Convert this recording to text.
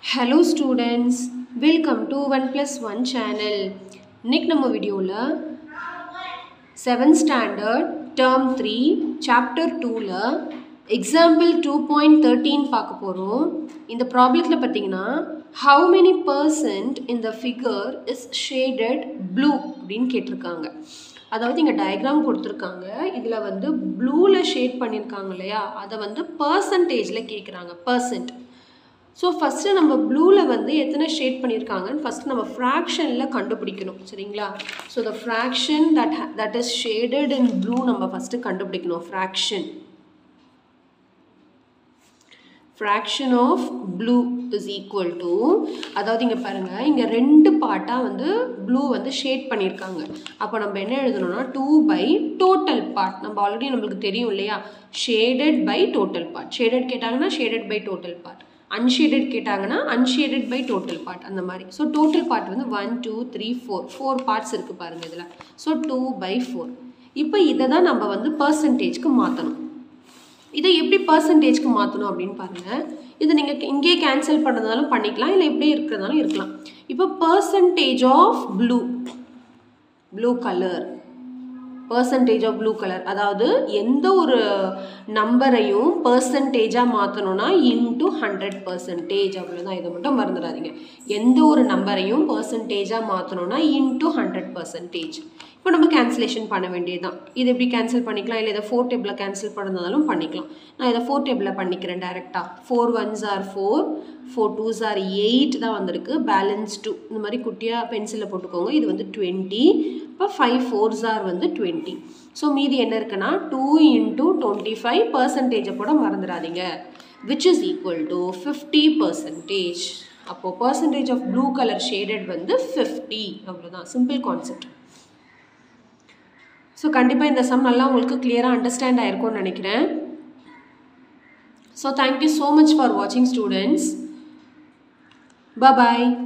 hello students welcome to one plus one channel இன்னைக்கு நம்ம வீடியோவில் seventh standard term three chapter டூவில் example two point thirteen பார்க்க போகிறோம் இந்த ப்ராப்ளத்தில் பார்த்தீங்கன்னா ஹவு மெனி பர்சன்ட் இந்த ஃபிகர் இஸ் ஷேடட் ப்ளூ அப்படின்னு கேட்டிருக்காங்க அதாவது இங்கே டயக்ராம் கொடுத்துருக்காங்க இதில் வந்து ப்ளூவில் ஷேட் பண்ணியிருக்காங்க இல்லையா அதை வந்து பர்சன்டேஜில் கேட்குறாங்க பர்சன்ட் ஸோ ஃபஸ்ட்டு நம்ம ப்ளூவில் வந்து எத்தனை ஷேட் பண்ணியிருக்காங்கன்னு ஃபஸ்ட்டு நம்ம ஃப்ராக்ஷனில் கண்டுபிடிக்கணும் சரிங்களா so the fraction that that is shaded in blue நம்ம ஃபஸ்ட்டு கண்டுபிடிக்கணும் fraction fraction of blue is equal to அதாவது இங்கே பாருங்கள் இங்கே ரெண்டு பார்ட்டாக வந்து ப்ளூ வந்து ஷேட் பண்ணியிருக்காங்க அப்போ நம்ம என்ன எழுதணும்னா டூ பை டோட்டல் பார்ட் நம்ம ஆல்ரெடி நம்மளுக்கு தெரியும் இல்லையா shaded by total part shaded கேட்டாங்கன்னா shaded by total part unshaded கேட்டாங்கன்னா அன்ஷேடட் பை டோட்டல் பார்ட் அந்த மாதிரி ஸோ டோட்டல் பார்ட் வந்து one two three four four parts இருக்குது பாருங்கள் இதில் ஸோ டூ பை ஃபோர் இப்போ இதை தான் நம்ம வந்து பர்சன்டேஜ்க்கு மாற்றணும் இதை எப்படி பர்சன்டேஜ்க்கு மாற்றணும் அப்படின்னு பாருங்கள் இது நீங்கள் இங்கேயே கேன்சல் பண்ணுறதுனாலும் பண்ணிக்கலாம் இல்லை இப்படியே இருக்கிறதாலும் இருக்கலாம் இப்போ percentage of blue blue colour percentage of blue colour அதாவது எந்த ஒரு நம்பரையும் பர்சன்டேஜாக மாற்றணும்னா இன்ட்டு ஹண்ட்ரட் பர்சன்டேஜ் அவ்வளோதான் இதை மட்டும் மறந்துடாதீங்க எந்த ஒரு நம்பரையும் பர்சன்டேஜாக மாற்றணும்னா இன்ட்டு ஹண்ட்ரட் பர்சன்டேஜ் இப்போ நம்ம கேன்சலேஷன் பண்ண வேண்டியது தான் இது எப்படி கேன்சல் பண்ணிக்கலாம் இல்லை இதை ஃபோர் டேபிளில் கேன்சல் பண்ணதாலும் பண்ணிக்கலாம் நான் இதை ஃபோர் டேபிளில் பண்ணிக்கிறேன் டேரெக்டாக four ones are four four twos are eight தான் வந்திருக்கு பேலன்ஸ் டூ இந்த மாதிரி குட்டியாக பென்சிலில் போட்டுக்கோங்க இது வந்து டுவெண்ட்டி இப்போ ஃபைவ் ஃபோர்ஸ் ஆர் வந்து டுவெண்ட்டி ஸோ மீதி என்ன இருக்குன்னா டூ இன்ட்டு டுவெண்ட்டி ஃபைவ் பர்சன்டேஜை கூட மறந்துடாதீங்க which is equal to fifty percentage அப்போது percentage of blue colour shaded வந்து ஃபிஃப்டி அவ்வளோதான் சிம்பிள் கான்செப்ட் ஸோ கண்டிப்பாக இந்த சம் நல்லா உங்களுக்கு கிளியராக அண்டர்ஸ்டாண்ட் ஆயிருக்கும்னு நினைக்கிறேன் so thank you so much for வாட்சிங் ஸ்டூடெண்ட்ஸ் பாய்